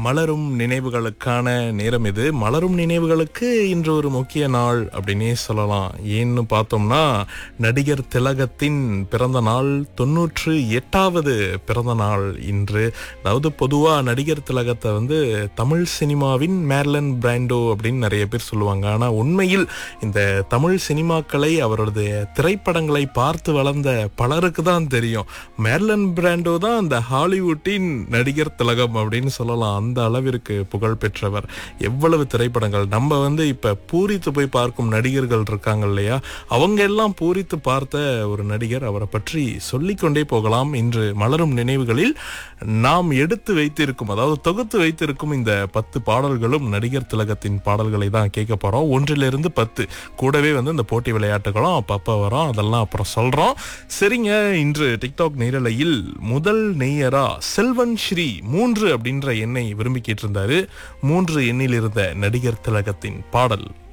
மலரும் நினைவுகளுக்கான நேரம் இது மலரும் நினைவுகளுக்கு இன்று ஒரு முக்கிய நாள் அப்படின்னே சொல்லலாம் ஏன்னு பார்த்தோம்னா நடிகர் திலகத்தின் பிறந்த நாள் தொன்னூற்று எட்டாவது பிறந்த நாள் இன்று அதாவது பொதுவாக நடிகர் திலகத்தை வந்து தமிழ் சினிமாவின் மேர்லன் பிராண்டோ அப்படின்னு நிறைய பேர் சொல்லுவாங்க ஆனால் உண்மையில் இந்த தமிழ் சினிமாக்களை அவரது திரைப்படங்களை பார்த்து வளர்ந்த பலருக்கு தான் தெரியும் மேர்லன் பிராண்டோ தான் அந்த ஹாலிவுட்டின் நடிகர் திலகம் அப்படின்னு சொல்லலாம் அந்த அளவிற்கு புகழ் பெற்றவர் எவ்வளவு திரைப்படங்கள் நம்ம வந்து இப்ப பூரித்து போய் பார்க்கும் நடிகர்கள் இருக்காங்க இல்லையா அவங்க எல்லாம் பூரித்து பார்த்த ஒரு நடிகர் அவரை பற்றி சொல்லிக்கொண்டே போகலாம் இன்று மலரும் நினைவுகளில் நாம் எடுத்து வைத்திருக்கும் அதாவது தொகுத்து வைத்திருக்கும் இந்த பத்து பாடல்களும் நடிகர் திலகத்தின் பாடல்களை தான் கேட்க போறோம் ஒன்றிலிருந்து பத்து கூடவே வந்து இந்த போட்டி விளையாட்டுகளும் அப்பப்ப வரும் அதெல்லாம் அப்புறம் சொல்றோம் சரிங்க இன்று டிக்டாக் நேரலையில் முதல் நெய்யரா செல்வன் ஸ்ரீ மூன்று அப்படின்ற எண்ணை விரும்பி கேட்டிருந்தாரு மூன்று எண்ணில் இருந்த நடிகர் திலகத்தின் பாடல்